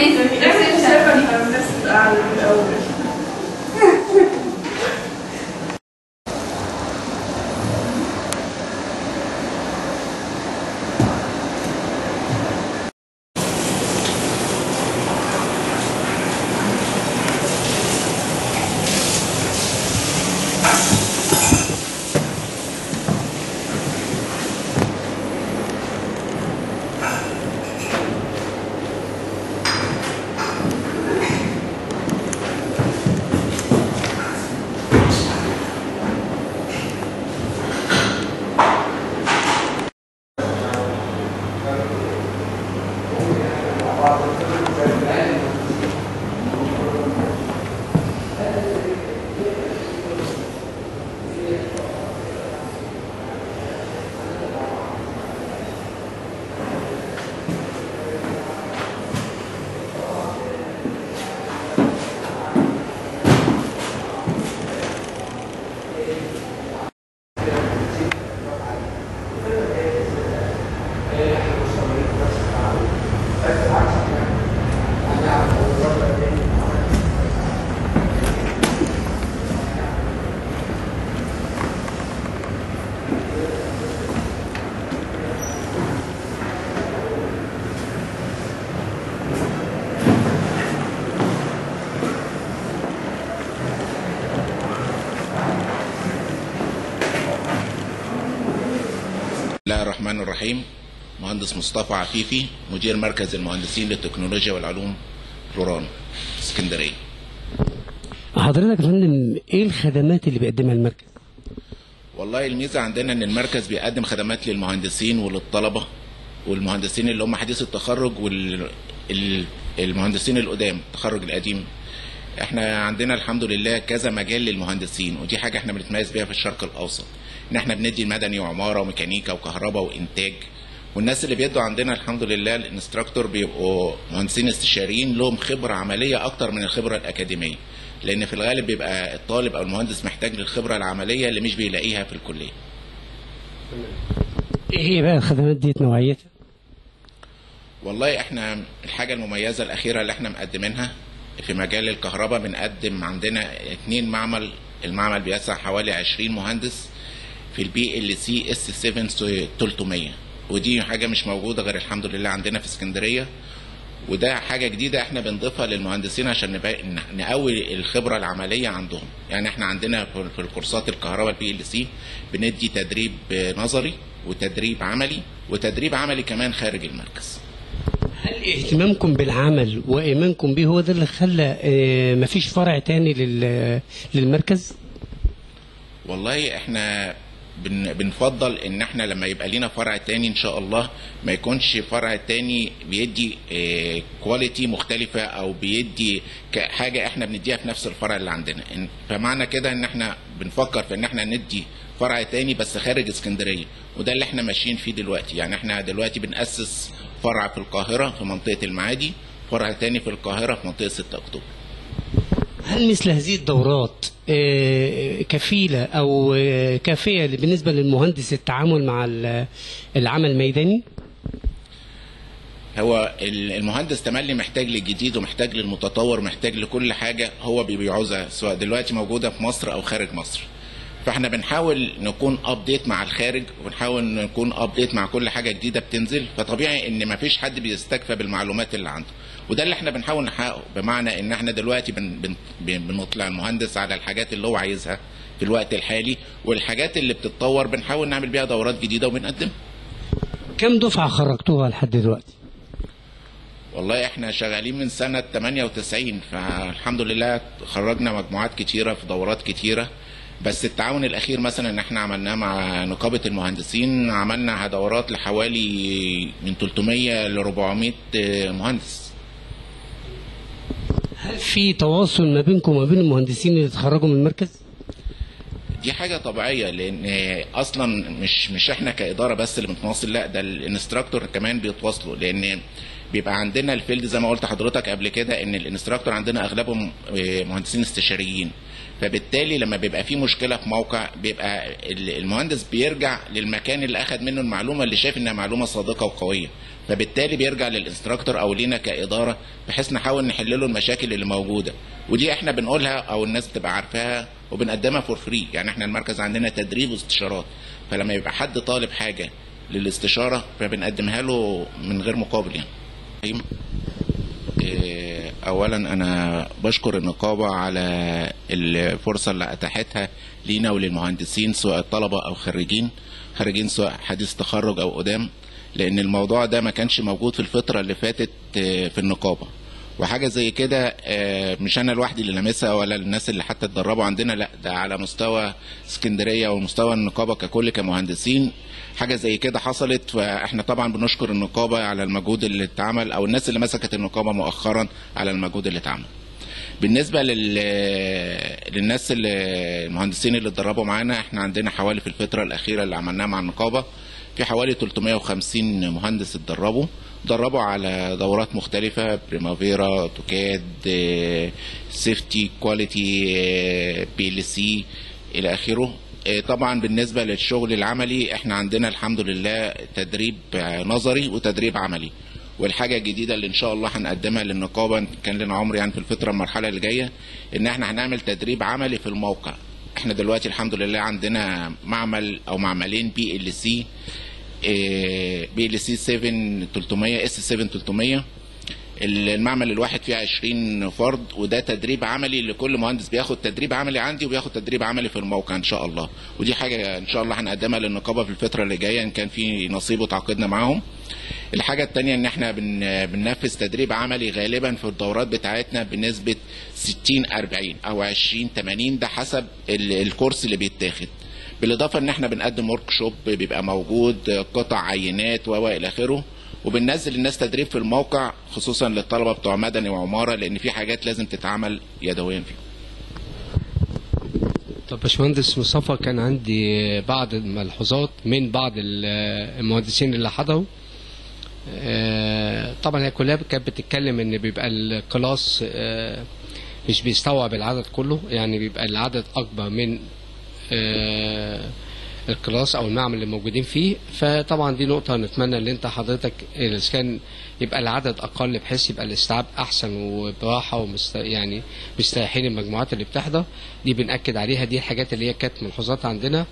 لازم نعمل مسابقة الناس تبقى على الأول الله الرحمن الرحيم مهندس مصطفى عفيفي مدير مركز المهندسين للتكنولوجيا والعلوم روران اسكندريه حضرتك يا فندم ايه الخدمات اللي بيقدمها المركز؟ والله الميزه عندنا ان المركز بيقدم خدمات للمهندسين وللطلبه والمهندسين اللي هم حديث التخرج والمهندسين القدام التخرج القديم احنا عندنا الحمد لله كذا مجال للمهندسين ودي حاجه احنا بنتميز بيها في الشرق الاوسط ان احنا بندي مدني وعماره وميكانيكا وكهرباء وانتاج والناس اللي بيدوا عندنا الحمد لله الانستراكتور بيبقوا مهندسين استشاريين لهم خبره عمليه اكتر من الخبره الاكاديميه لان في الغالب بيبقى الطالب او المهندس محتاج للخبره العمليه اللي مش بيلاقيها في الكليه ايه هي بقى الخدمات دي نوعيتها؟ والله احنا الحاجه المميزه الاخيره اللي احنا مقدمينها في مجال الكهرباء بنقدم عندنا اتنين معمل المعمل بيسع حوالي 20 مهندس في البي ال سي اس 7 300 ودي حاجه مش موجوده غير الحمد لله عندنا في اسكندريه وده حاجه جديده احنا بنضيفها للمهندسين عشان نبقى نقوي الخبره العمليه عندهم يعني احنا عندنا في في الكورسات الكهرباء البي ال سي بندي تدريب نظري وتدريب عملي وتدريب عملي كمان خارج المركز هل اهتمامكم بالعمل وايمانكم بيه هو ده اللي خلى آه، مفيش فرع تاني لل- للمركز؟ والله احنا بن بنفضل ان احنا لما يبقى لينا فرع تاني ان شاء الله ما يكونش فرع تاني بيدي اه كواليتي مختلفة او بيدي ك- حاجة احنا بنديها في نفس الفرع اللي عندنا إن- فمعنى كده ان احنا بنفكر في ان احنا ندي فرع تاني بس خارج اسكندرية وده اللي احنا ماشيين فيه دلوقتي يعني احنا دلوقتي بنأسس فرع في القاهرة في منطقة المعادي فرع تاني في القاهرة في منطقة 6 اكتوبر هل مثل هذه الدورات آه، كفيلة أو آه، كافية بالنسبة للمهندس التعامل مع ال- العمل الميداني؟ هو ال- المهندس تملي محتاج للجديد ومحتاج للمتطور محتاج لكل حاجة هو بي- بيعوزها سواء دلوقتي موجودة في مصر أو خارج مصر فاحنا بنحاول نكون ابديت مع الخارج وبنحاول نكون ابديت مع كل حاجة جديدة بتنزل فطبيعي ان مفيش حد بيستكفى بالمعلومات اللي عنده وده اللي احنا بنحاول نحققه بمعنى ان احنا دلوقتي بن بن بن- بنطلع المهندس على الحاجات اللي هو عايزها في الوقت الحالي والحاجات اللي بتتطور بنحاول نعمل بيها دورات جديدة وبنقدمها كم دفعة خرجتوها لحد دلوقتي؟ والله احنا شغالين من سنة 98 فالحمد لله خرجنا مجموعات كتيرة في دورات كتيرة بس التعاون الأخير مثلا ان احنا عملناه مع نقابة المهندسين عملنا دورات لحوالي من 300 ل 400 مهندس هل في تواصل ما بينكم وما بين المهندسين اللي اتخرجوا من المركز؟ دي حاجة طبيعية لأن أصلا مش مش إحنا كإدارة بس اللي بنتواصل لا ده الانستراكتور كمان بيتواصلوا لأن بيبقى عندنا الفيلد زي ما قلت حضرتك قبل كده إن الانستراكتور عندنا أغلبهم آه، مهندسين استشاريين فبالتالي لما بيبقى في مشكله في موقع بيبقى ال- المهندس بيرجع للمكان اللي اخذ منه المعلومه اللي شايف انها معلومه صادقه وقويه فبالتالي بيرجع للانستراكتور او لينا كاداره بحيث نحاول نحل له المشاكل اللي موجوده ودي احنا بنقولها او الناس بتبقى عارفاها وبنقدمها فور فري يعني احنا المركز عندنا تدريب واستشارات فلما يبقى حد طالب حاجه للاستشاره فبنقدمها له من غير مقابل يعني إيه، اولا انا بشكر النقابه على الفرصه اللي اتاحتها لينا وللمهندسين سواء الطلبه او خريجين خريجين سواء حديث تخرج او قدام لان الموضوع ده ما كانش موجود في الفتره اللي فاتت آه، في النقابه وحاجه زي كده آه، مش انا لوحدي اللي لامسها ولا الناس اللي حتى اتدربوا عندنا لا ده على مستوى اسكندريه ومستوى النقابه ككل كمهندسين حاجه زي كده حصلت فاحنا طبعا بنشكر النقابه على المجهود اللي اتعمل او الناس اللي مسكت النقابه مؤخرا على المجهود اللي اتعمل بالنسبه لل... للناس اللي المهندسين اللي اتدربوا معانا احنا عندنا حوالي في الفتره الاخيره اللي عملناها مع النقابه في حوالي 350 مهندس اتدربوا اتدربوا على دورات مختلفة بريمافيرا توكاد آه، سيفتي كواليتي آه، بي ال سي إلى آخره آه، طبعا بالنسبة للشغل العملي احنا عندنا الحمد لله تدريب آه، نظري وتدريب عملي والحاجه الجديده اللي ان شاء الله هنقدمها للنقابه إن كان لنا عمر يعني في الفتره المرحله اللي جايه ان احنا هنعمل تدريب عملي في الموقع احنا دلوقتي الحمد لله عندنا معمل او معملين بي ال سي بي ال سي 7 300 اس 7 300 المعمل الواحد فيه 20 فرد وده تدريب عملي لكل مهندس بياخد تدريب عملي عندي وبياخد تدريب عملي في الموقع ان شاء الله ودي حاجه ان شاء الله هنقدمها للنقابه في الفتره اللي جايه ان كان في نصيب وتعاقدنا معاهم الحاجة التانية ان احنا بن بننفذ تدريب عملي غالبا في الدورات بتاعتنا بنسبة 60 40 او 20 80 ده حسب ال- الكورس اللي بيتاخد بالاضافة ان احنا بنقدم ورك شوب بيبقى موجود قطع عينات و الى اخره وبننزل الناس تدريب في الموقع خصوصا للطلبة بتوع مدني وعمارة لان في حاجات لازم تتعمل يدويا فيهم طب باشمهندس مصطفى كان عندي بعض الملحوظات من بعض ال- المهندسين اللي حضروا آه، طبعا هي كلها كانت بتتكلم ان بيبقى الكلاس آه، مش بيستوعب العدد كله يعني بيبقى العدد اكبر من آه، الكلاس او المعمل اللي موجودين فيه فطبعا دي نقطه نتمنى ان انت حضرتك اذا كان يبقى العدد اقل بحيث يبقى الاستيعاب احسن وبراحه ومست يعني مستريحين المجموعات اللي بتحضر دي بنأكد عليها دي الحاجات اللي هي كانت ملحوظات عندنا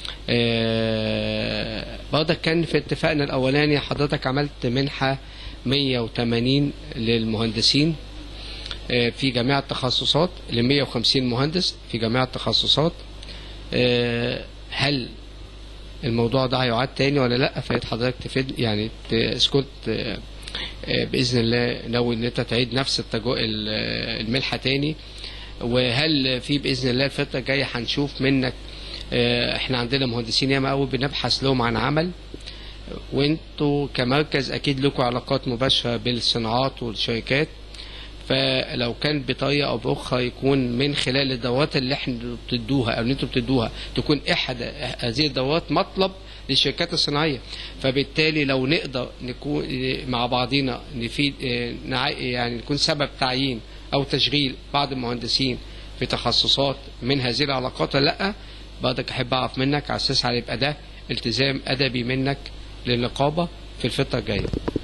آه، برضك كان في اتفاقنا الاولاني حضرتك عملت منحه 180 للمهندسين آه، في جميع التخصصات ل 150 مهندس في جميع التخصصات آه، هل الموضوع ده هيعاد تاني ولا لا فايت حضرتك تفيد يعني تسكت آه، آه، باذن الله ناوي ان انت تعيد نفس التجو... ال- آه، الملحه تاني وهل في باذن الله الفتره الجايه هنشوف منك آه، احنا عندنا مهندسين ياما قوي بنبحث لهم عن عمل وانتوا كمركز اكيد لكم علاقات مباشره بالصناعات والشركات فلو كان بطريقه او باخرى يكون من خلال الدورات اللي احنا بتدوها او اللي انتوا بتدوها تكون احد هذه الدورات مطلب للشركات الصناعيه فبالتالي لو نقدر نكون مع بعضينا نفيد اه، نع- يعني نكون سبب تعيين او تشغيل بعض المهندسين في تخصصات من هذه العلاقات ولا لا برضك احب اعرف منك على اساس هيبقى ده التزام ادبي منك للنقابه في الفتره الجايه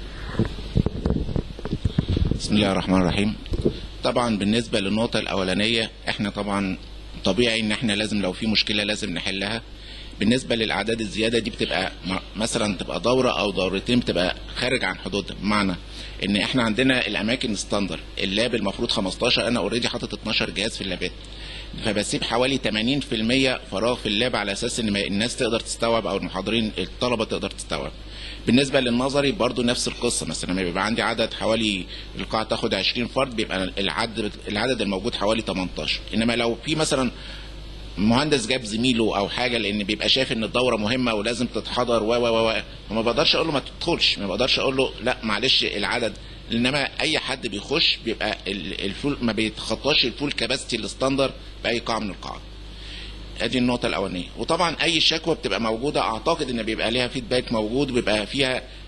بسم الله الرحمن الرحيم طبعا بالنسبه للنقطه الاولانيه احنا طبعا طبيعي ان احنا لازم لو في مشكله لازم نحلها بالنسبه للاعداد الزياده دي بتبقى م- مثلا تبقى دوره او دورتين بتبقى خارج عن حدودها بمعنى ان احنا عندنا الاماكن ستاندر اللاب المفروض 15 انا اوريدي حاطط 12 جهاز في اللابات فبسيب حوالي 80% فراغ في اللاب على اساس ان ما- الناس تقدر تستوعب او المحاضرين الطلبه تقدر تستوعب بالنسبه للنظري برضو نفس القصه مثلا لما بيبقى عندي عدد حوالي القاعه تاخد 20 فرد بيبقى العدد العدد الموجود حوالي 18 انما لو في مثلا مهندس جاب زميله او حاجه لان بيبقى شايف ان الدوره مهمه ولازم تتحضر و و و وما بقدرش اقول له ما تدخلش ما بقدرش اقول له لا معلش العدد انما اي حد بيخش بيبقى ال- الفول ما بيتخطاش الفول كاباسيتي الستاندر باي قاعه من القاعات ادي النقطه الاولانيه وطبعا اي شكوى بتبقى موجوده اعتقد ان بيبقى ليها فيدباك موجود وبيبقى فيها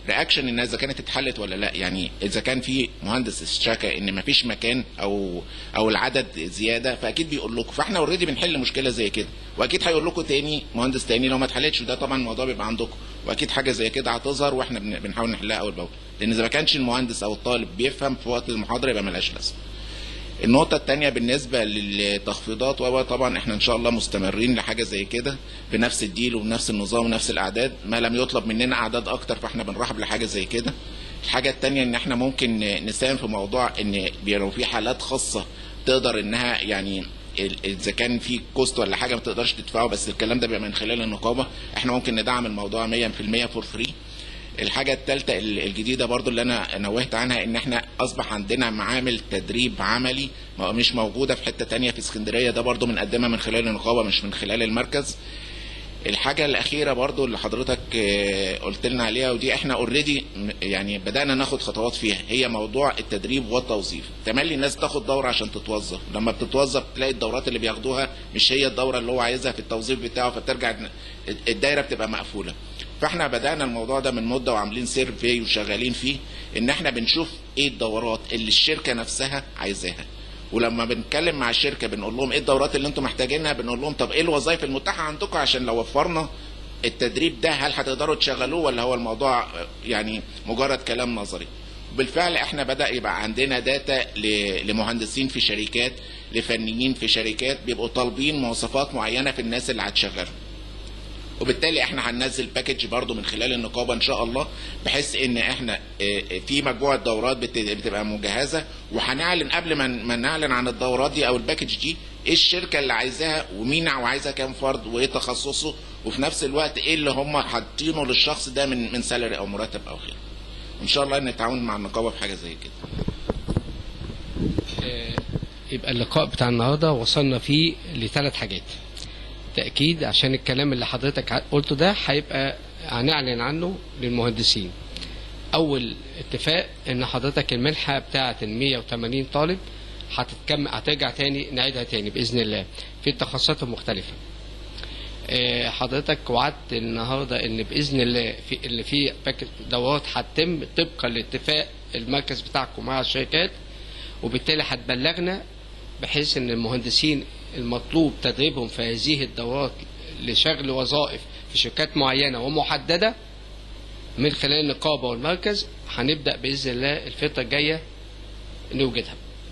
رياكشن الناس اذا كانت اتحلت ولا لا يعني اذا كان في مهندس اشتكى ان مفيش مكان او او العدد زياده فاكيد بيقول لكم فاحنا اوريدي بنحل مشكله زي كده واكيد هيقول لكم تاني مهندس تاني لو ما اتحلتش وده طبعا الموضوع بيبقى عندكم واكيد حاجه زي كده هتظهر واحنا بن- بنحاول نحلها اول باول لان اذا ما كانش المهندس او الطالب بيفهم في وقت المحاضره يبقى ملهاش لازمه النقطة التانية بالنسبة للتخفيضات وهو طبعا احنا ان شاء الله مستمرين لحاجة زي كده بنفس الديل وبنفس النظام ونفس الاعداد ما لم يطلب مننا اعداد اكتر فاحنا بنرحب لحاجة زي كده الحاجة التانية ان احنا ممكن نساهم في موضوع ان لو في حالات خاصة تقدر انها يعني ال- اذا كان في كوست ولا حاجة ما تقدرش تدفعه بس الكلام ده بيبقى من خلال النقابة احنا ممكن ندعم الموضوع 100% فور فري الحاجة الثالثة الجديدة برضو اللي أنا نوهت عنها إن إحنا أصبح عندنا معامل تدريب عملي ما- مش موجودة في حتة تانية في اسكندرية ده برضو بنقدمها من خلال النقابة مش من خلال المركز الحاجة الأخيرة برضو اللي حضرتك آه، قلت لنا عليها ودي احنا اوريدي يعني بدأنا ناخد خطوات فيها هي موضوع التدريب والتوظيف تملي الناس تاخد دورة عشان تتوظف لما بتتوظف تلاقي الدورات اللي بياخدوها مش هي الدورة اللي هو عايزها في التوظيف بتاعه فترجع الدايرة بتبقى مقفولة فاحنا بدأنا الموضوع ده من مدة وعاملين سيرفي وشغالين فيه ان احنا بنشوف ايه الدورات اللي الشركة نفسها عايزاها ولما بنتكلم مع الشركه بنقول لهم ايه الدورات اللي انتم محتاجينها بنقول لهم طب ايه الوظائف المتاحه عندكم عشان لو وفرنا التدريب ده هل هتقدروا تشغلوه ولا هو الموضوع آه، يعني مجرد كلام نظري بالفعل احنا بدا يبقى عندنا داتا ل- لمهندسين في شركات لفنيين في شركات بيبقوا طالبين مواصفات معينه في الناس اللي هتشغلهم وبالتالي احنا هننزل باكج برضو من خلال النقابه ان شاء الله بحيث ان احنا اه، اه، في مجموعه دورات بت- بتبقى مجهزه وهنعلن قبل ما ما نعلن عن الدورات دي او الباكج دي ايه الشركه اللي عايزاها ومين وعايزه كام فرد وايه تخصصه وفي نفس الوقت ايه اللي هم حاطينه للشخص ده من من سالري او مرتب او غيره ان شاء الله نتعاون مع النقابه في حاجه زي كده آه، يبقى اللقاء بتاع النهارده وصلنا فيه لثلاث حاجات تأكيد عشان الكلام اللي حضرتك ع- قلته ده هيبقى هنعلن عنه للمهندسين أول اتفاق إن حضرتك المنحة بتاعة ال 180 طالب هتتكمل هترجع تاني نعيدها تاني بإذن الله في التخصصات المختلفة آه، حضرتك وعدت النهارده ان باذن الله في اللي في باك- دورات هتتم طبقا لاتفاق المركز بتاعكم مع الشركات وبالتالي هتبلغنا بحيث ان المهندسين المطلوب تدريبهم في هذه الدورات لشغل وظائف في شركات معينه ومحدده من خلال النقابه والمركز هنبدا باذن الله الفتره الجايه نوجدها.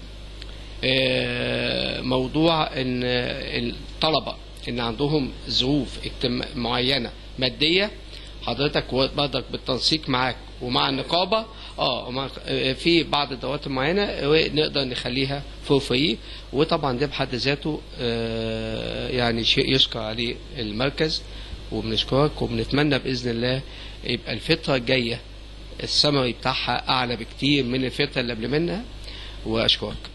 آه، موضوع ان الطلبه ان عندهم ظروف اجتماع معينه ماديه حضرتك برضك بالتنسيق معاك ومع النقابه اه ومع- آه، في بعض الدورات المعينه آه، نقدر نخليها فور فري وطبعا ده بحد ذاته آه، يعني شيء يشكر عليه المركز وبنشكرك وبنتمنى باذن الله يبقى الفتره الجايه السمري بتاعها اعلى بكتير من الفتره اللي قبل منها واشكرك